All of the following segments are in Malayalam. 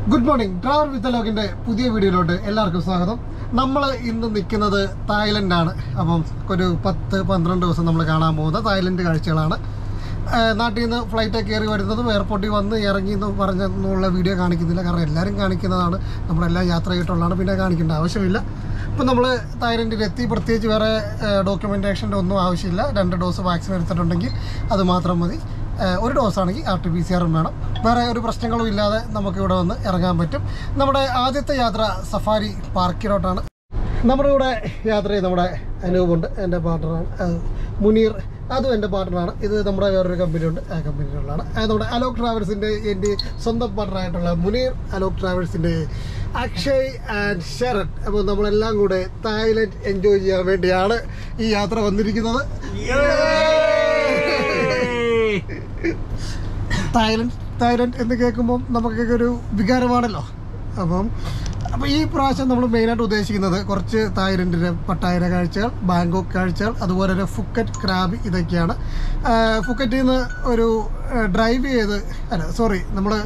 ഗുഡ് മോർണിംഗ് ട്രാവൽ വിത്ത് ലോകിന്റെ പുതിയ വീഡിയോയിലോട്ട് എല്ലാവർക്കും സ്വാഗതം നമ്മൾ ഇന്ന് നിൽക്കുന്നത് തായ്ലൻഡാണ് അപ്പം ഒരു പത്ത് പന്ത്രണ്ട് ദിവസം നമ്മൾ കാണാൻ പോകുന്ന തായ്ലൻഡ് കാഴ്ചകളാണ് ആ, നാട്ടിൽ നിന്ന് ഫ്ലൈറ്റ് കയറി വരുന്നതും എയർപോർട്ടിൽ വന്ന് ഇറങ്ങി എന്ന് പറഞ്ഞെന്നുള്ള വീഡിയോ കാണിക്കുന്നില്ല കാരണം എല്ലാവരും കാണിക്കുന്നതാണ് നമ്മളെല്ലാം യാത്ര ചെയ്തിട്ടുള്ളതാണ് പിന്നെ കാണിക്കേണ്ട ആവശ്യമില്ല ഇപ്പം നമ്മൾ തായ്ലൻഡിൽ എത്തി പ്രത്യേകിച്ച് വേറെ ഡോക്യുമെൻറ്റേഷൻ്റെ ഒന്നും ആവശ്യമില്ല രണ്ട് ഡോസ് വാക്സിൻ എടുത്തിട്ടുണ്ടെങ്കിൽ അത് മാത്രം മതി ഏഹ് ഒരു ഡോസ് ആണെങ്കിൽ ആർ ടി പി സി ആറും വേണം വേറെ ഒരു പ്രശ്നങ്ങളും ഇല്ലാതെ നമുക്ക് ഇവിടെ വന്ന് ഇറങ്ങാൻ പറ്റും നമ്മുടെ ആദ്യത്തെ യാത്ര സഫാരി പാർക്കിലോട്ടാണ് നമ്മുടെ കൂടെ യാത്ര ചെയ്ത് നമ്മുടെ അനൂപുണ്ട് എൻ്റെ പാർട്ണറാണ് ഏഹ് മുനീർ അതും എൻ്റെ പാർട്ണറാണ് ഇത് നമ്മുടെ വേറൊരു കമ്പനിയുണ്ട് ആ കമ്പനിയിലുള്ളതാണ് അത് നമ്മുടെ അലോക് ട്രാവൽസിൻ്റെ എൻ്റെ സ്വന്തം പാർട്ണറായിട്ടുള്ള മുനീർ അലോക് ട്രാവൽസിൻ്റെ അക്ഷയ് ആൻഡ് ശരത് അപ്പോൾ നമ്മളെല്ലാം കൂടെ തായ്ലൻഡ് എൻജോയ് ചെയ്യാൻ വേണ്ടിയാണ് ഈ യാത്ര വന്നിരിക്കുന്നത് തായ്ലൻഡ് തായ്ലൻഡ് എന്ന് കേൾക്കുമ്പോൾ നമുക്കൊക്കെ ഒരു വികാരമാണല്ലോ അപ്പം അപ്പോൾ ഈ പ്രാവശ്യം നമ്മൾ മെയിനായിട്ട് ഉദ്ദേശിക്കുന്നത് കുറച്ച് തായ്ലൻഡിലെ പട്ടായര കാഴ്ചകൾ ബാങ്കോക്ക് കാഴ്ചകൾ അതുപോലെ തന്നെ ഫുക്കറ്റ് ക്രാബ് ഇതൊക്കെയാണ് ആ, ഫുക്കറ്റിൽ നിന്ന് ഒരു ഡ്രൈവ് ചെയ്ത് അല്ല സോറി നമ്മൾ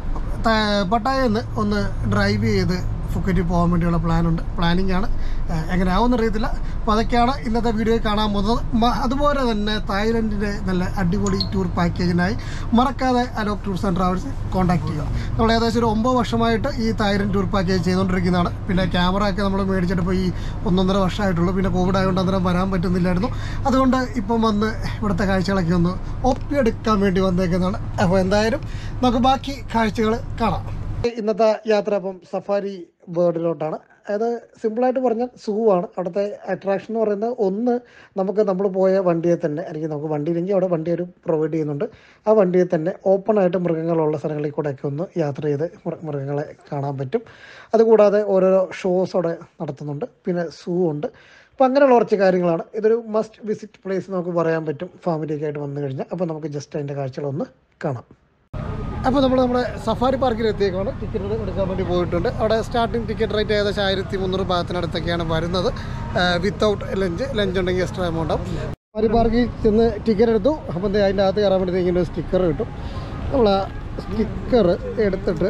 പട്ടായയിൽ നിന്ന് ഒന്ന് ഡ്രൈവ് ചെയ്ത് ഫുക്കറ്റിൽ പോകാൻ വേണ്ടിയുള്ള പ്ലാനുണ്ട് പ്ലാനിങ് ആണ് ആ, എങ്ങനെ ആവുമെന്ന് അറിയത്തില്ല അപ്പോൾ അതൊക്കെയാണ് ഇന്നത്തെ വീഡിയോയിൽ കാണാൻ പോകുന്നത് മ- അതുപോലെ തന്നെ തായ്ലൻഡിൻ്റെ നല്ല അടിപൊളി ടൂർ പാക്കേജിനായി മറക്കാതെ Alok tours and travels contact ചെയ്യുക നമ്മൾ ഏകദേശം ഒരു ഒമ്പത് വർഷമായിട്ട് ഈ തായ്ലൻഡ് ടൂർ പാക്കേജ് ചെയ്തുകൊണ്ടിരിക്കുന്നതാണ് പിന്നെ ക്യാമറ ഒക്കെ നമ്മൾ മേടിച്ചിട്ട് ഇപ്പോൾ ഈ ഒന്നൊന്നര വർഷമായിട്ടുള്ളൂ പിന്നെ കോവിഡ് ആയതുകൊണ്ട് അന്നേരം വരാൻ പറ്റുന്നില്ലായിരുന്നു അതുകൊണ്ട് ഇപ്പം വന്ന് ഇവിടുത്തെ കാഴ്ചകളൊക്കെ ഒന്ന് ഒപ്പിയെടുക്കാൻ വേണ്ടി വന്നേക്കുന്നതാണ് അപ്പോൾ എന്തായാലും നമുക്ക് ബാക്കി കാഴ്ചകൾ കാണാം ഇന്നത്തെ യാത്ര അപ്പം സഫാരി ബേർഡിലോട്ടാണ് അതായത് സിമ്പിളായിട്ട് പറഞ്ഞാൽ സൂ ആണ് അവിടുത്തെ അട്രാക്ഷൻ എന്ന് പറയുന്നത് ഒന്ന് നമുക്ക് നമ്മൾ പോയ വണ്ടിയെ തന്നെ അല്ലെങ്കിൽ നമുക്ക് വണ്ടിയില്ലെങ്കിൽ അവിടെ വണ്ടി ഒരു പ്രൊവൈഡ് ചെയ്യുന്നുണ്ട് ആ വണ്ടിയെ തന്നെ ഓപ്പൺ ആയിട്ട് മൃഗങ്ങളുള്ള സ്ഥലങ്ങളിൽ കൂടെയൊക്കെ ഒന്ന് യാത്ര ചെയ്ത് മൃ- മൃഗങ്ങളെ കാണാൻ പറ്റും അതുകൂടാതെ ഓരോരോ ഷോസ് അവിടെ നടത്തുന്നുണ്ട് പിന്നെ സൂ ഉണ്ട് അപ്പോൾ അങ്ങനെയുള്ള കുറച്ച് കാര്യങ്ങളാണ് ഇതൊരു മസ്റ്റ് വിസിറ്റ് പ്ലേസ് നമുക്ക് പറയാൻ പറ്റും ഫാമിലിയൊക്കെ ആയിട്ട് വന്നു കഴിഞ്ഞാൽ അപ്പോൾ നമുക്ക് ജസ്റ്റ് അതിൻ്റെ കാഴ്ചകളൊന്ന് കാണാം അപ്പോൾ നമ്മൾ നമ്മുടെ സഫാരി പാർക്കിൽ എത്തിയേക്കാണ് ടിക്കറ്റ് എടുക്കാൻ വേണ്ടി പോയിട്ടുണ്ട് അവിടെ സ്റ്റാർട്ടിംഗ് ടിക്കറ്റ് റേറ്റ് ഏകദേശം ആയിരത്തി മുന്നൂറ് ഭാഗത്തിനടുത്തൊക്കെയാണ് വരുന്നത് വിത്തൗട്ട് ലഞ്ച് ലഞ്ച് ഉണ്ടെങ്കിൽ എക്സ്ട്രാ എമൗണ്ട് ആവും സഫാരി പാർക്കിൽ ചെന്ന് ടിക്കറ്റ് എടുത്തു അപ്പം ദേ അതിൻ്റെ അകത്ത് കയറാൻ വേണ്ടി ഇങ്ങനെ ഒരു സ്റ്റിക്കർ കിട്ടും നമ്മൾ ആ സ്റ്റിക്കർ എടുത്തിട്ട്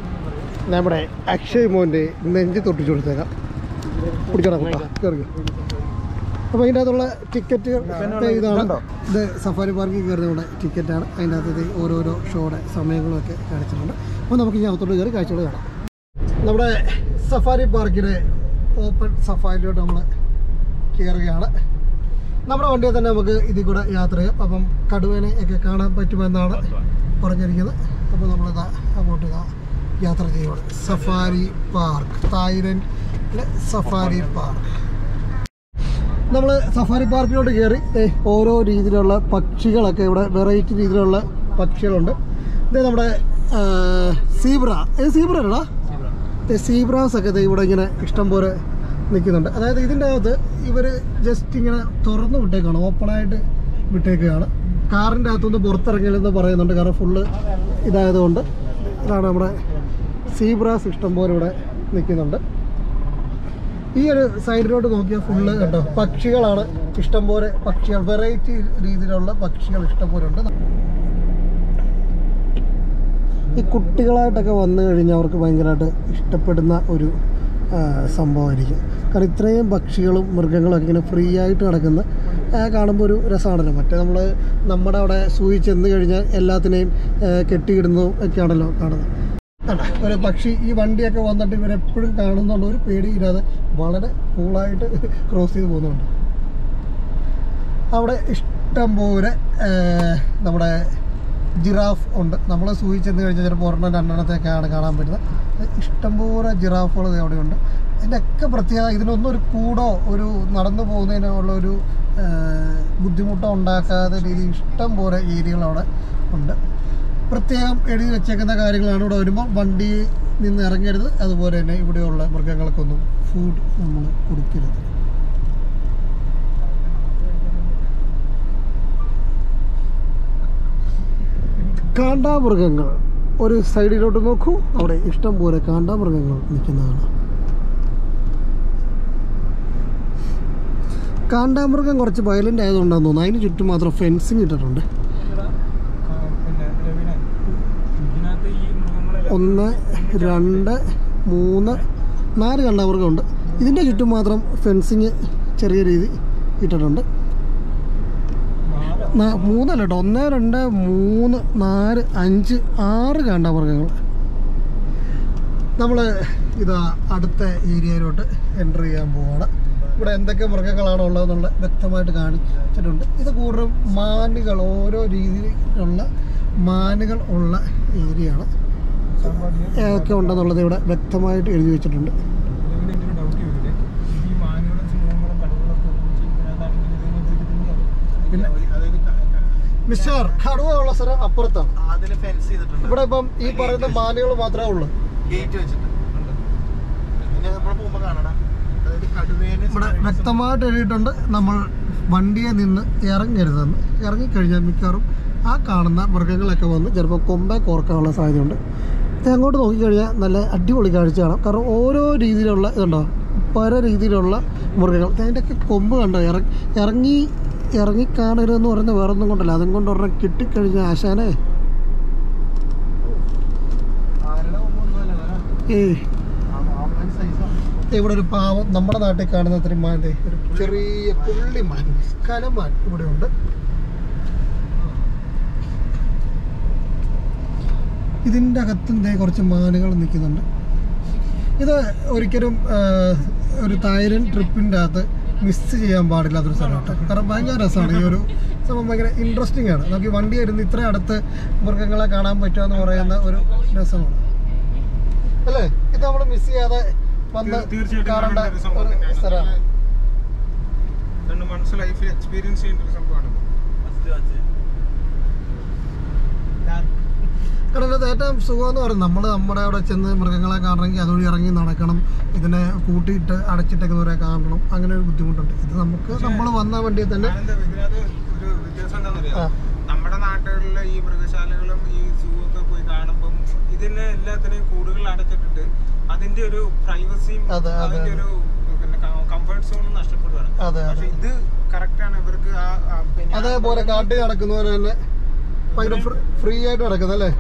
നമ്മുടെ അക്ഷയ് മോൻ്റെ നെഞ്ച് തൊട്ടിച്ചു കൊടുത്തേക്കാം പിടിച്ചോടാ കുട്ടാ കയറി അപ്പോൾ അതിൻ്റെ അകത്തുള്ള ടിക്കറ്റ് ഇതാണ് ഇത് സഫാരി പാർക്കിൽ കയറുന്ന നമ്മുടെ ടിക്കറ്റാണ് അതിൻ്റെ അകത്ത് ഇത് ഓരോരോ ഷോയുടെ സമയങ്ങളൊക്കെ കാണിച്ചിട്ടുണ്ട് അപ്പോൾ നമുക്ക് ഇനി അകത്തോട്ട് കയറി കാഴ്ചകൾ കാണാം നമ്മുടെ സഫാരി പാർക്കിലെ ഓപ്പൺ സഫാരിയിലോട്ട് നമ്മൾ കയറുകയാണ് നമ്മുടെ വണ്ടിയിൽ തന്നെ നമുക്ക് ഇതിൽ കൂടെ യാത്ര ചെയ്യാം അപ്പം കടുവേനെ ഒക്കെ കാണാൻ പറ്റുമെന്നാണ് പറഞ്ഞിരിക്കുന്നത് അപ്പോൾ നമ്മളിതാ അങ്ങോട്ട് ഇതാ യാത്ര ചെയ്യുകയാണ് സഫാരി പാർക്ക് തായ്ലൻഡിലെ സഫാരി പാർക്ക് നമ്മൾ സഫാരി പാർക്കിലോട്ട് കയറി ദേ ഓരോ രീതിയിലുള്ള പക്ഷികളൊക്കെ ഇവിടെ വെറൈറ്റി രീതിയിലുള്ള പക്ഷികളുണ്ട് ഇത് നമ്മുടെ സീബ്ര ഏ സീബ്ര അല്ലടാ സീബ്രാസ് ഒക്കെ ദേ ഇവിടെ ഇങ്ങനെ ഇഷ്ടം പോലെ നിൽക്കുന്നുണ്ട് അതായത് ഇതിൻ്റെ അകത്ത് ഇവർ ജസ്റ്റ് ഇങ്ങനെ തുറന്ന് വിട്ടേക്കാണ് ഓപ്പണായിട്ട് വിട്ടേക്കുകയാണ് കാറിൻ്റെ അകത്തുനിന്ന് പുറത്തിറങ്ങില്ലെന്ന് പറയുന്നുണ്ട് കാരണം ഫുള്ള് ഇതായതുകൊണ്ട് ഇതാണ് നമ്മുടെ സീബ്രാസ് ഇഷ്ടം പോലെ ഇവിടെ നിൽക്കുന്നുണ്ട് ഈ ഒരു സൈഡിലോട്ട് നോക്കിയാൽ ഫുള്ള് കണ്ടോ പക്ഷികളാണ് ഇഷ്ടംപോലെ പക്ഷികൾ വെറൈറ്റി രീതിയിലുള്ള പക്ഷികൾ ഇഷ്ടംപോലെ ഉണ്ട് ഈ കുട്ടികളായിട്ടൊക്കെ വന്നു കഴിഞ്ഞാൽ അവർക്ക് ഭയങ്കരമായിട്ട് ഇഷ്ടപ്പെടുന്ന ഒരു ആ, സംഭവമായിരിക്കും കാരണം ഇത്രയും പക്ഷികളും മൃഗങ്ങളും ഒക്കെ ഇങ്ങനെ ഫ്രീ ആയിട്ട് നടക്കുന്ന ആ, കാണുമ്പോൾ ഒരു രസമാണല്ലോ മറ്റേ നമ്മൾ നമ്മുടെ അവിടെ സൂയി ചെന്ന് കഴിഞ്ഞാൽ എല്ലാത്തിനെയും ആ, കെട്ടിയിടുന്നതും ഒക്കെയാണല്ലോ കാണുന്നത് കണ്ടോ? ഒരു പക്ഷി ഈ വണ്ടിയൊക്കെ വന്നിട്ട് ഇവരെപ്പോഴും കാണുന്നുള്ള ഒരു പേടിയില്ലാതെ വളരെ കൂളായിട്ട് ക്രോസ് ചെയ്ത് പോകുന്നുണ്ട് അവിടെ ഇഷ്ടം പോലെ ഏർ, നമ്മുടെ ജിറാഫ് ഉണ്ട് നമ്മൾ സൂയി ചെന്ന് കഴിഞ്ഞാൽ ചിലപ്പോൾ ഒരെണ്ണം രണ്ടെണ്ണത്തെയൊക്കെയാണ് കാണാൻ പറ്റുന്നത് ഇഷ്ടംപോലെ ജിറാഫുകൾ അവിടെയുണ്ട് ഇതിൻ്റെയൊക്കെ പ്രത്യേകത ഇതിനൊന്നും ഒരു കൂടോ ഒരു നടന്നു പോകുന്നതിനുള്ള ഒരു ഏർ, ബുദ്ധിമുട്ടോ ഉണ്ടാക്കാത്ത രീതിയിൽ ഇഷ്ടം പോലെ ഏരിയകൾ അവിടെ ഉണ്ട് പ്രത്യേകം എഴുതി വെച്ചേക്കുന്ന കാര്യങ്ങളാണ് ഇവിടെ വരുമ്പോൾ വണ്ടി നിന്ന് ഇറങ്ങരുത് അതുപോലെ തന്നെ ഇവിടെയുള്ള മൃഗങ്ങൾക്കൊന്നും ഫുഡ് നമ്മൾ കൊടുക്കരുത് കാണ്ടാമൃഗങ്ങൾ ഒരു സൈഡിലോട്ട് നോക്കൂ അവിടെ ഇഷ്ടം പോലെ കാണ്ടാമൃഗങ്ങൾ നിൽക്കുന്നതാണ് കാണ്ടാമൃഗം കുറച്ച് വയലൻ്റ് ആയതുകൊണ്ടാണെന്ന് തോന്നുന്നു അതിന് ചുറ്റും മാത്രം ഫെൻസിങ് ഇട്ടിട്ടുണ്ട് പിന്നെ രവിനെ ഇതിനകത്ത് ഈ മൃഗങ്ങളെ ഒന്ന് രണ്ട് മൂന്ന് നാല് കണ്ടാമൃഗമുണ്ട് ഇതിൻ്റെ ചുറ്റും മാത്രം ഫെൻസിങ് ചെറിയ രീതി ഇട്ടിട്ടുണ്ട് നാ- മൂന്നല്ല കേട്ടോ ഒന്ന് രണ്ട് മൂന്ന് നാല് അഞ്ച് ആറ് കാണ്ടാമൃഗങ്ങൾ നമ്മൾ ഇതാ അടുത്ത ഏരിയയിലോട്ട് എൻ്റർ ചെയ്യാൻ പോവാണ് ഇവിടെ എന്തൊക്കെ മൃഗങ്ങളാണ് ഉള്ളതെന്നുള്ള വ്യക്തമായിട്ട് കാണിച്ചിട്ടുണ്ട് ഇത് കൂടുതലും മാനുകൾ ഓരോ രീതിയിലുള്ള മാനുകൾ ഉള്ള ഏരിയയാണ് ഏതൊക്കെ ഉണ്ടെന്നുള്ളത് ഇവിടെ വ്യക്തമായിട്ട് എഴുതി വെച്ചിട്ടുണ്ട് പിന്നെ മിസ്റ്റർ കടുവ ഉള്ള സ്ഥലം അപ്പുറത്താണ് അതില് ഫെൻസ് ചെയ്തിട്ടുണ്ട് ഇവിടെ ഇപ്പം ഈ പറയുന്ന മാനുകൾ മാത്രമേ ഉള്ളൂ ഗേറ്റ് വെച്ചിട്ട് പിന്നെ നമ്മൾ പോകുമ്പോ കാണണം അതായത് കടുവേനെ ഇവിടെ വ്യക്തമായിട്ട് എഴുതിയിട്ടുണ്ട് നമ്മൾ വണ്ടിയെ നിന്ന് ഇറങ്ങരുതെന്ന് ഇറങ്ങിക്കഴിഞ്ഞാൽ മിക്കവാറും ആ കാണുന്ന മൃഗങ്ങളൊക്കെ വന്ന് ചിലപ്പോൾ കൊമ്പ കോർക്കാനുള്ള സാധ്യതയുണ്ട് ഇത് അങ്ങോട്ട് നോക്കിക്കഴിഞ്ഞാൽ നല്ല അടിപൊളി കാഴ്ച കാണാം കാരണം ഓരോ രീതിയിലുള്ള ഇതുണ്ടോ പല രീതിയിലുള്ള മൃഗങ്ങൾ അതിൻ്റെയൊക്കെ കൊമ്പ് കണ്ടോ ഇറങ്ങി ഇറങ്ങി ഇറങ്ങി കാണരുതെന്ന് പറയുന്നത് വേറെ ഒന്നും കൊണ്ടല്ല അതും കൊണ്ട് ഒരെണ്ണം കിട്ടിക്കഴിഞ്ഞാൽ ആശാനെ ആരുടെ ഒന്നുമല്ല ഏയ് സൈസാണ് ഇവിടെ ഒരു പാവം നമ്മുടെ നാട്ടിൽ കാണുന്ന അത്രയും മാൻ്റെ ഒരു ചെറിയ പുള്ളിമാൻ കലമാൻ ഇവിടെ ഉണ്ട് ഇതിൻ്റെ അകത്തും ദേ കുറച്ച് മാനുകൾ നിൽക്കുന്നുണ്ട് ഇത് ഒരിക്കലും ആ, ഒരു തായ്ലൻഡ് ട്രിപ്പിൻ്റെ അകത്ത് മിസ് ചെയ്യാൻ പാടില്ലാത്തൊരു സ്ഥലം കേട്ടോ കാരണം ഭയങ്കര രസമാണ് ഈ ഒരു സംഭവം ഭയങ്കര ഇൻട്രസ്റ്റിംഗ് ആണ് നമുക്ക് ഈ വണ്ടി വരുന്ന ഇത്ര അടുത്ത് മൃഗങ്ങളെ കാണാൻ പറ്റുക എന്ന് പറയുന്ന ഒരു രസമാണ് അല്ലേ ഇത് നമ്മൾ മിസ് ചെയ്യാതെ വന്ന് തീർച്ചയായിട്ടും കാണേണ്ട കാണേണ്ട ഒരു സംഭവം ഒരു തന്നെയാണ്. സ്ഥലമാണ് രണ്ട് മനസ്സ് ലൈഫിൽ എക്സ്പീരിയൻസ് ചെയ്യേണ്ട ഒരു സംഭവമാണ് കാരണം ഇതിനകത്ത് ഏറ്റവും സുഖം എന്ന് പറയുന്നത് നമ്മൾ നമ്മുടെ അവിടെ ചെന്ന് മൃഗങ്ങളെ കാണണമെങ്കിൽ അതുവഴി ഇറങ്ങി നടക്കണം ഇതിനെ കൂട്ടിയിട്ട് അടച്ചിട്ടേക്കുന്നവരെ കാണണം അങ്ങനെ ഒരു ബുദ്ധിമുട്ടുണ്ട് ഇത് നമുക്ക് നമ്മൾ വന്ന വണ്ടിയിൽ തന്നെ ആനന്ദ, ഇതിനകത്ത് ഒരു വ്യത്യാസം എന്താണെന്നറിയോ ആ. നമ്മുടെ നാട്ടുകളിലെ ഈ മൃഗശാലകളും ഈ സൂ ഒക്കെ പോയി കാണുമ്പം ഇതിനെ എല്ലാത്തിനെയും കൂടുകളിൽ അടച്ചിട്ടിട്ട് അതിന്റെ ഒരു പ്രൈവസിയും അതെ, അതെ, അതിന്റെ ഒരു പിന്നെ കംഫർട്ട് സോണും നഷ്ടപ്പെടുകയാണ് അതെ പക്ഷെ അതെ ഇത് കറക്റ്റ് ആണ് ഇവർക്ക് ആ ആ പിന്നെ അതേപോലെ കാട്ടിൽ നടക്കുന്നവരെ തന്നെ ഭയങ്കര ഫ്രീ ആയിട്ട് നടക്കുന്നത് അല്ലേ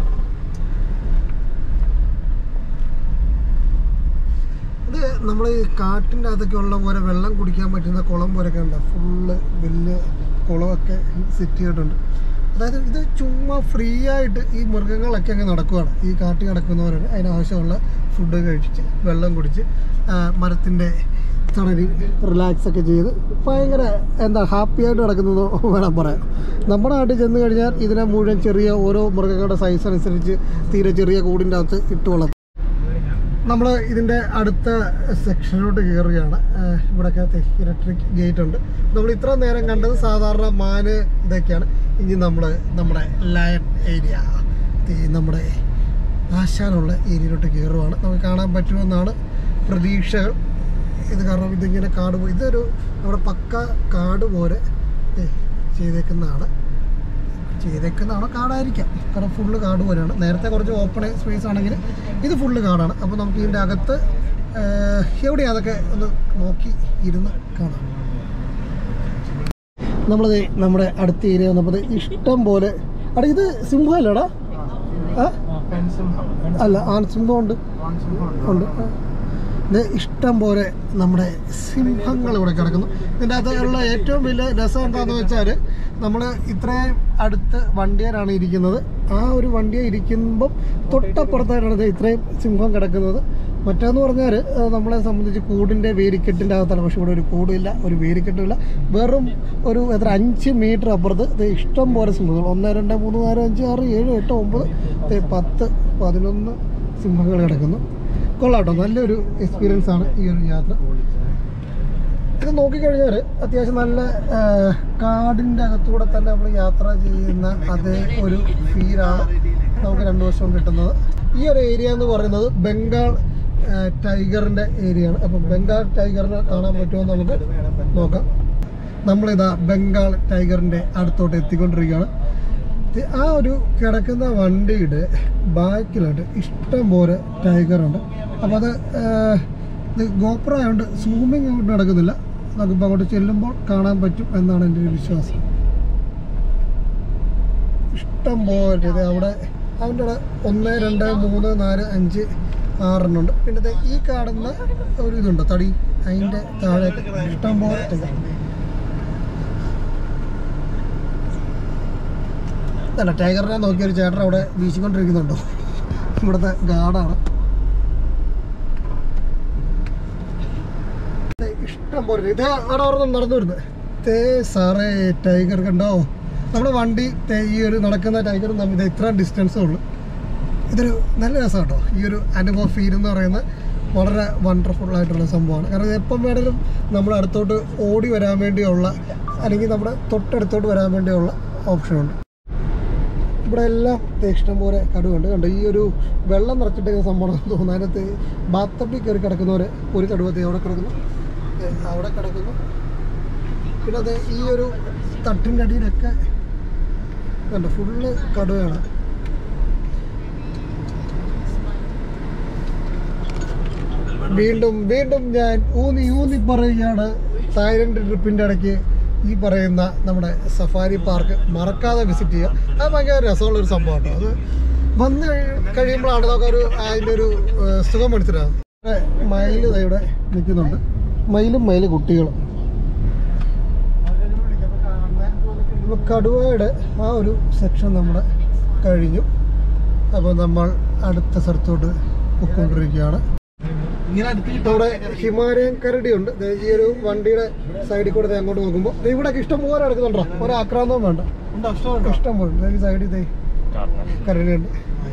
ഇത് നമ്മൾ ഈ കാട്ടിൻ്റെ അകത്തൊക്കെ ഉള്ള പോലെ വെള്ളം കുടിക്കാൻ പറ്റുന്ന കുളം പോലെയൊക്കെ ഉണ്ട് ഫുള്ള് വലിയ കുളമൊക്കെ സെറ്റ് ചെയ്തിട്ടുണ്ട് അതായത് ഇത് ചുമ്മാ ഫ്രീ ആയിട്ട് ഈ മൃഗങ്ങളൊക്കെ അങ്ങ് നടക്കുവാണ് ഈ കാട്ടിൽ നടക്കുന്നവർ അതിനാവശ്യമുള്ള ഫുഡ് കഴിച്ച് വെള്ളം കുടിച്ച് മരത്തിൻ്റെ തണലിൽ റിലാക്സ് ഒക്കെ ചെയ്ത് ഭയങ്കര എന്താ ഹാപ്പി ആയിട്ട് നടക്കുന്നത് വേണം പറയാം നമ്മുടെ നാട്ടിൽ ചെന്ന് കഴിഞ്ഞാൽ ഇതിനെ മുഴുവൻ ചെറിയ ഓരോ മൃഗങ്ങളുടെ സൈസ് അനുസരിച്ച് തീരെ ചെറിയ കൂടിൻ്റെ അകത്ത് ഇട്ട് വളർത്തും നമ്മൾ ഇതിൻ്റെ അടുത്ത സെക്ഷനിലോട്ട് കയറുകയാണ് ആഹ് ഇവിടെയൊക്കെ ഇലക്ട്രിക് ഗേറ്റ് ഉണ്ട് നമ്മൾ ഇത്ര നേരം കണ്ടത് സാധാരണ മാന് ഇതൊക്കെയാണ് ഇനി നമ്മൾ നമ്മുടെ ലയൺ ഏരിയ നമ്മുടെ ആശാനുള്ള ഏരിയയിലോട്ട് കയറുവാണ് നമുക്ക് കാണാൻ പറ്റുമെന്നാണ് പ്രതീക്ഷകൾ ഇത് കാരണം ഇതിങ്ങനെ കാട് പോലെ ഇതൊരു നമ്മുടെ പക്ക കാട് പോലെ ദേ ചെയ്തേക്കുന്നതാണ് ചെയ്തേക്കുന്നതാണോ കാടായിരിക്കാം കാരണം ഫുള്ള് കാട് പോലെയാണ് നേരത്തെ കുറച്ച് ഓപ്പൺ സ്പേസ് ആണെങ്കിൽ ഇത് ഫുള്ള് കാടാണ് അപ്പോൾ നമുക്ക് ഇതിൻ്റെ അകത്ത് ഏഹ്, എവിടെയാ അതൊക്കെ ഒന്ന് നോക്കി ഇരുന്ന് കാണാം നമ്മളത് നമ്മുടെ അടുത്ത ഏരിയ വന്നപ്പോൾ ദേ ഇഷ്ടം പോലെ അടാ ഇത് സിംഹം അല്ലേടാ ആ അല്ല ആൺ സിംഹം ഉണ്ട് ഉണ്ട് ആ. ഇത് ഇഷ്ടം പോലെ നമ്മുടെ സിംഹങ്ങൾ ഇവിടെ കിടക്കുന്നു ഇതിൻ്റെ അകത്തുള്ള ഏറ്റവും വലിയ രസം എന്താണെന്ന് വെച്ചാൽ നമ്മൾ ഇത്രയും അടുത്ത് വണ്ടിയാലാണ് ഇരിക്കുന്നത് ആ ഒരു വണ്ടിയെ ഇരിക്കുമ്പം തൊട്ടപ്പുറത്തായിട്ടാണ് ഇത് ഇത്രയും സിംഹം കിടക്കുന്നത് മറ്റേന്ന് പറഞ്ഞാൽ ഏഹ്, നമ്മളെ സംബന്ധിച്ച് കൂടിൻ്റെ വേലിക്കെട്ടിൻ്റെ അകത്താണ് പക്ഷെ ഇവിടെ ഒരു കൂടില്ല ഒരു വേലിക്കെട്ടുമില്ല വെറും ഒരു എത്ര അഞ്ച് മീറ്റർ അപ്പുറത്ത് ഇത് ഇഷ്ടം പോലെ സിംഹങ്ങൾ ഒന്ന് രണ്ട് മൂന്ന് നാല് അഞ്ച് ആറ് ഏഴ് എട്ട് ഒമ്പത് ദേ പത്ത് പതിനൊന്ന് സിംഹങ്ങൾ കിടക്കുന്നു കൊള്ളാം കേട്ടോ നല്ലൊരു എക്സ്പീരിയൻസ് ആണ് ഈ ഒരു യാത്ര ഇത് നോക്കിക്കഴിഞ്ഞാൽ അത്യാവശ്യം നല്ല ആ, കാടിൻ്റെ അകത്തൂടെ തന്നെ നമ്മൾ യാത്ര ചെയ്യുന്ന അതേ ഒരു ഫീലാണ് നമുക്ക് രണ്ടു വർഷവും കിട്ടുന്നത് ഈ ഒരു ഏരിയ എന്ന് പറയുന്നത് ബംഗാൾ ആ, ടൈഗറിൻ്റെ ഏരിയയാണ് അപ്പം ബംഗാൾ ടൈഗറിനെ കാണാൻ പറ്റുമോ എന്ന് നമുക്ക് നോക്കാം നമ്മളിതാ ബംഗാൾ ടൈഗറിൻ്റെ അടുത്തോട്ട് എത്തിക്കൊണ്ടിരിക്കുകയാണ് ഇത് ആ ഒരു കിടക്കുന്ന വണ്ടിയുടെ ബാക്കിലായിട്ട് ഇഷ്ടം പോലെ ടൈഗറുണ്ട് അപ്പോൾ അത് ആ, ഇത് ഗോപ്ര ആയതുകൊണ്ട് സൂമിങ് അങ്ങോട്ട് നടക്കുന്നില്ല നമുക്കിപ്പോൾ അങ്ങോട്ട് ചെല്ലുമ്പോൾ കാണാൻ പറ്റും എന്നാണ് എൻ്റെ ഒരു വിശ്വാസം ഇഷ്ടം പോലെ ഇത് അവിടെ അതിൻ്റെ കൂടെ ഒന്ന് രണ്ട് മൂന്ന് നാല് അഞ്ച് ആറെണ്ണുണ്ട് പിന്നെ ദേ ഈ കാണുന്ന ഒരു ഇതുണ്ട് തടി അതിൻ്റെ താഴെ ഇഷ്ടം പോലെ ടൈഗർ അല്ല ടൈഗറിനെ നോക്കിയ ഒരു ചേട്ടൻ അവിടെ വീശിക്കൊണ്ടിരിക്കുന്നുണ്ടോ ഇവിടുത്തെ ഗാർഡാണ് ദേ ഇഷ്ടം പോലെ ഇത് അവിടെ അവിടെ നടന്നു വരുന്നത് തേ സാറേ ടൈഗർ കണ്ടോ നമ്മുടെ വണ്ടി ദേ ഈ ഒരു നടക്കുന്ന ടൈഗറും തമ്മിൽ ഇത് ഇത്ര ഡിസ്റ്റൻസേ ഉള്ളൂ ഇതൊരു നല്ല രസം കേട്ടോ ഈ ഒരു അനുഭവ ഫീൽ എന്ന് പറയുന്നത് വളരെ വണ്ടർഫുൾ ആയിട്ടുള്ള സംഭവമാണ് കാരണം ഇത് എപ്പം വേണേലും നമ്മുടെ അടുത്തോട്ട് ഓടി വരാൻ വേണ്ടിയുള്ള അല്ലെങ്കിൽ നമ്മുടെ തൊട്ടടുത്തോട്ട് വരാൻ വേണ്ടിയുള്ള ഓപ്ഷനുണ്ട് ഇവിടെ എല്ലാം ദേ ഇഷ്ടം പോലെ കടുവുണ്ട് കണ്ടോ ഈ ഒരു വെള്ളം നിറച്ചിട്ടേക്കുന്ന സംഭവം തോന്നുന്നു അതിനകത്ത് ബാത്തപ്പിൽ കയറി കിടക്കുന്നവരെ ഒരു കടുവത്തെ അവിടെ കിടക്കുന്നു ദേ അവിടെ കിടക്കുന്നു പിന്നെ അത് ഈ ഒരു തട്ടിൻ്റെ അടിയിലൊക്കെ കണ്ടോ ഫുള്ള് കടുവയാണ് വീണ്ടും വീണ്ടും ഞാൻ ഊന്നി ഊന്നി പറയുകയാണ് തായ്ലൻഡ് ട്രിപ്പിൻ്റെ ഇടയ്ക്ക് ഈ പറയുന്ന നമ്മുടെ സഫാരി പാർക്ക് മറക്കാതെ വിസിറ്റ് ചെയ്യുക അത് ഭയങ്കര രസമുള്ള ഒരു സംഭവം കേട്ടോ അത് വന്ന് കഴി- കഴിയുമ്പോഴാണ് നമുക്ക് ഒരു അതിൻ്റെ ഒരു ഏഹ്, സുഖം മനസ്സിലാകുന്നത് ഇവിടെ മയിൽ ദേ ഇവിടെ നിൽക്കുന്നുണ്ട് മയിലും മയിൽ കുട്ടികളും ഇപ്പൊ കടുവയുടെ ആ ഒരു സെക്ഷൻ നമ്മുടെ കഴിഞ്ഞു അപ്പോൾ നമ്മൾ അടുത്ത സ്ഥലത്തോട്ട് പൊയ്ക്കൊണ്ടിരിക്കുകയാണ് ഇങ്ങനെ അടുത്ത് ഇവിടെ ഹിമാലയൻ കരടിയുണ്ട് ദേ ഈ ഒരു വണ്ടിയുടെ സൈഡിൽ കൂടെ ദേ അങ്ങോട്ട് നോക്കുമ്പോൾ ദേ ഇവിടെയൊക്കെ ഇഷ്ടം പോലെ കിടക്കുന്നുണ്ടോ ഒരാക്രാന്തവും വേണ്ട ഉണ്ടോ ഇഷ്ടമുണ്ടോ ഇഷ്ടം പോലെ ഉണ്ട്. ദേ ഈ സൈഡിൽ ദേ കരടിയുണ്ട്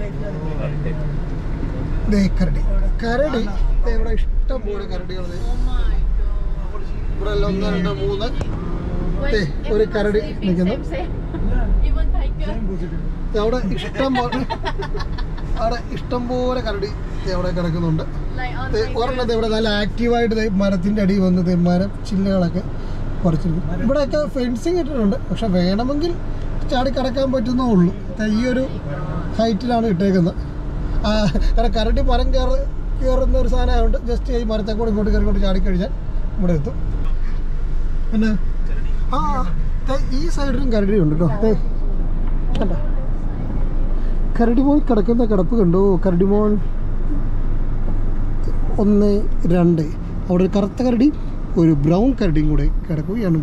ദേ കരടി കരടി ദേ ഇവിടെ ഇഷ്ടം പോലെ കരടികൾ ദേ ഇവിടെ എല്ലാം ഒന്ന് രണ്ട് മൂന്ന് ദേ ഒരു കരടി നിൽക്കുന്നു Even tiger. ദേ അവിടെ ഇഷ്ടം പോലെ അവിടെ ഇഷ്ടം പോലെ കരടി ദേ അവിടെ കിടക്കുന്നുണ്ട് Like on ദേ ഒരെണ്ണം ദേ ഇവിടെ നല്ല ആക്റ്റീവായിട്ട് ദേ മരത്തിൻ്റെ അടിയിൽ വന്ന് ദേ മരം ചില്ലകളൊക്കെ പറിച്ചെടുക്കും ഇവിടെയൊക്കെ ഫെൻസിങ് ഇട്ടിട്ടുണ്ട് പക്ഷെ വേണമെങ്കിൽ ചാടി കിടക്കാൻ പറ്റുന്നേ ഉള്ളൂ ദേ ഈ ഒരു ഹൈറ്റിലാണ് ഇട്ടേക്കുന്നത് ആ, കാരണം കരടി മരം കയറി കയറുന്ന ഒരു സാധനമായതുകൊണ്ട് ജസ്റ്റ് ഈ മരത്തെ കൂടെ ഇങ്ങോട്ട് കയറി കൊണ്ട് ചാടി കഴിഞ്ഞാൽ ഇവിടെ എത്തും പിന്നെ ആ ദേ ഈ സൈഡിലും കരടി ഉണ്ട് കേട്ടോ ദേ കണ്ട കരടി മോൻ കിടക്കുന്ന കിടപ്പ് കണ്ടോ കരടി മോൻ ഒന്ന് രണ്ട് അവിടെ ഒരു കറുത്ത കരടി ഒരു ബ്രൗൺ കരടിയും കൂടെ കിടക്കുകയാണ്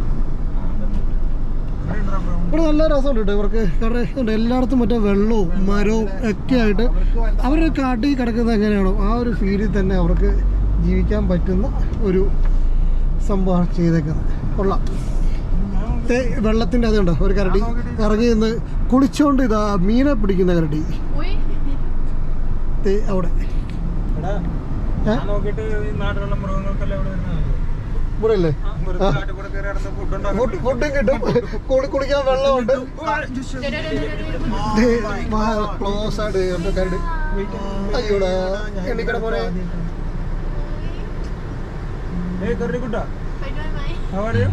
ഇവിടെ നല്ല രസമുണ്ട് കേട്ടോ ഇവർക്ക് കാരണം ഉണ്ട് എല്ലായിടത്തും മറ്റേ വെള്ളവും മരവും ഒക്കെ ആയിട്ട് അവർ കാട്ടിൽ കിടക്കുന്നത് എങ്ങനെയാണോ ആ ഒരു ഫീലിൽ തന്നെ അവർക്ക് ജീവിക്കാൻ പറ്റുന്ന ഒരു സംഭവമാണ് ചെയ്തേക്കുന്നത് കൊള്ളാം ദേ വെള്ളത്തിൻ്റെ അതുണ്ടോ ഒരു കരടി ഇറങ്ങി നിന്ന് കുളിച്ചോണ്ട് ഇതാ മീനെ പിടിക്കുന്ന കരടി Uy. ദേ അവിടെ എടാ, ഏ? ഞാൻ നോക്കിയിട്ട് ഈ നാട്ടിലുള്ള മൃഗങ്ങൾക്കെല്ലാം ഇവിടെ വരുന്നതല്ലേ ഇവിടെ അല്ലേ ആ, വെറുതെ കാട്ടിൽ കൂടെ കയറി നടന്ന് ഫുഡ് ഉണ്ടാക്കും ഫുഡ് ഫുഡും കിട്ടും കുളി കുളിക്കാൻ വെള്ളമുണ്ട് ക്ലോസ് ആയിട്ട് ഉണ്ട് കരടി അയ്യോടാ എണ്ണിക്കട പോലെ ഏയ് കറിക്കുട്ടാ Phải đôi mày. How are you?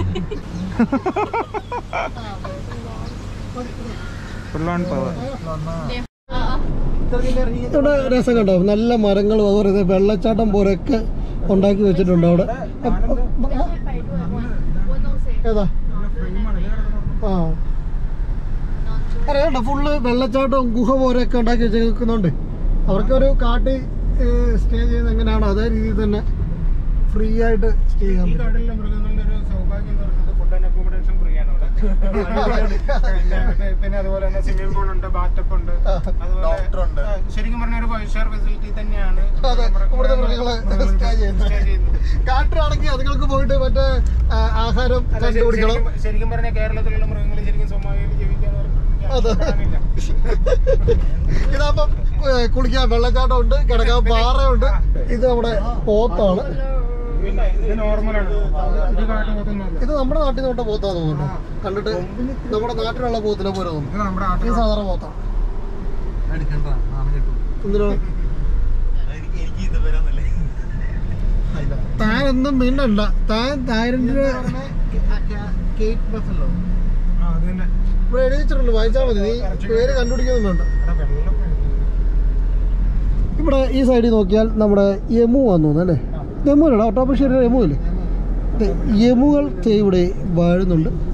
Full on power. Ờ, ờ. ഇവിടെ രസം കണ്ടോ നല്ല മരങ്ങളും അതുപോലെ ഇത് വെള്ളച്ചാട്ടം പോലെയൊക്കെ ഉണ്ടാക്കി വെച്ചിട്ടുണ്ട് അവിടെ Phải đôi mày. Quân đông xe. ഏതാ നല്ല frame ആണ്. ഇത് കിടക്കുന്നത് ആ Non അറിയാണ്ടോ ഫുള്ള് വെള്ളച്ചാട്ടവും ഗുഹ പോലെയൊക്കെ ഉണ്ടാക്കി വെച്ചേക്കുന്നുണ്ട് അവർക്കൊരു കാട്ടിൽ സ്റ്റേ ചെയ്യുന്നത് എങ്ങനെയാണോ അതേ രീതിയിൽ തന്നെ ഫ്രീ ആയിട്ട് സ്റ്റേ ചെയ്യാൻ ഈ പറ്റും കാട്ടിലുള്ള മൃഗങ്ങളുടെ ഒരു സൗഭാഗ്യം എന്ന് പറയുന്നത് ഫുഡ് ആൻഡ് അക്കോമഡേഷൻ ഫ്രീ ആണ് അവിടെ പിന്നെ- പിന്നെ അതുപോലെ തന്നെ സ്വിമ്മിംഗ് പൂൾ ഉണ്ട് ബാറ്റപ്പ് ഉണ്ട് അതുപോലെ Doctor ഉണ്ട്. ആ, ശരിക്കും പറഞ്ഞ ഒരു ഫൈവ് സ്റ്റാർ ഫെസിലിറ്റി തന്നെയാണ് അതെ ഇവിടുത്തെ മൃഗങ്ങള് സ്റ്റേ ചെയ്യുന്നത് stay ചെയ്യുന്നത്. കാട്ടിലാണെങ്കിൽ അതുങ്ങൾക്ക് പോയിട്ട് മറ്റേ ആ, ആഹാരം അല്ല, ശരി- കണ്ടുപിടിക്കണം ശരിക്കും- ശരിക്കും പറഞ്ഞാൽ കേരളത്തിലുള്ള മൃഗങ്ങൾ ശരിക്കും സ്വന്തമായി ജീവിക്കാൻ അതെ. ആവശ്യപ്പെടാനില്ല. ഇതാകുമ്പം ഏ, കുളിക്കാൻ വെള്ളച്ചാട്ടം ഉണ്ട് കിടക്കാൻ പാറയുണ്ട് ഇത് നമ്മുടെ പോത്താണ് പിന്നെ ഇത് നോർമലാണ് ഇത് കാട്ട് പോത്തൊന്നുമല്ല ഇത് നമ്മുടെ നാട്ടിൽ നിന്ന് പോത്താന്ന് തോന്നുന്നു കണ്ടിട്ട് നമ്മുടെ നാട്ടിലുള്ള പോത്തിനെ പോലെ തോന്നുന്നു ഇത് നമ്മുടെ ഈ നാട്ടിൽ സാധാരണ പോത്താണ് എടുക്കണ്ട നാളെ കിട്ടും എന്തിനാണ് എനിക്ക് എനിക്ക് ഇത് വരാന്നല്ലേ താൻ ഒന്നും മിണ്ടണ്ട താൻ തായ്ലൻഡില് കേക്ക് ബസ്സല്ലോ ആ അത് തന്നെ ഇവിടെ എഴുതി വെച്ചിട്ടുണ്ട് വായിച്ചാൽ മതി നീ പേര് കണ്ടുപിടിക്കൊന്നും വേണ്ട ഇവിടെ വെള്ളം ഇവിടെ ഈ സൈഡിൽ നോക്കിയാൽ നമ്മുടെ യമു ആന്ന് തോന്നുന്നു അല്ലേ യമു അല്ലടാ ഒട്ടാപ്പശ്ശേരി യമു അല്ലേ ദേ, യമുകൾ ദേ ഇവിടെ വാഴുന്നുണ്ട്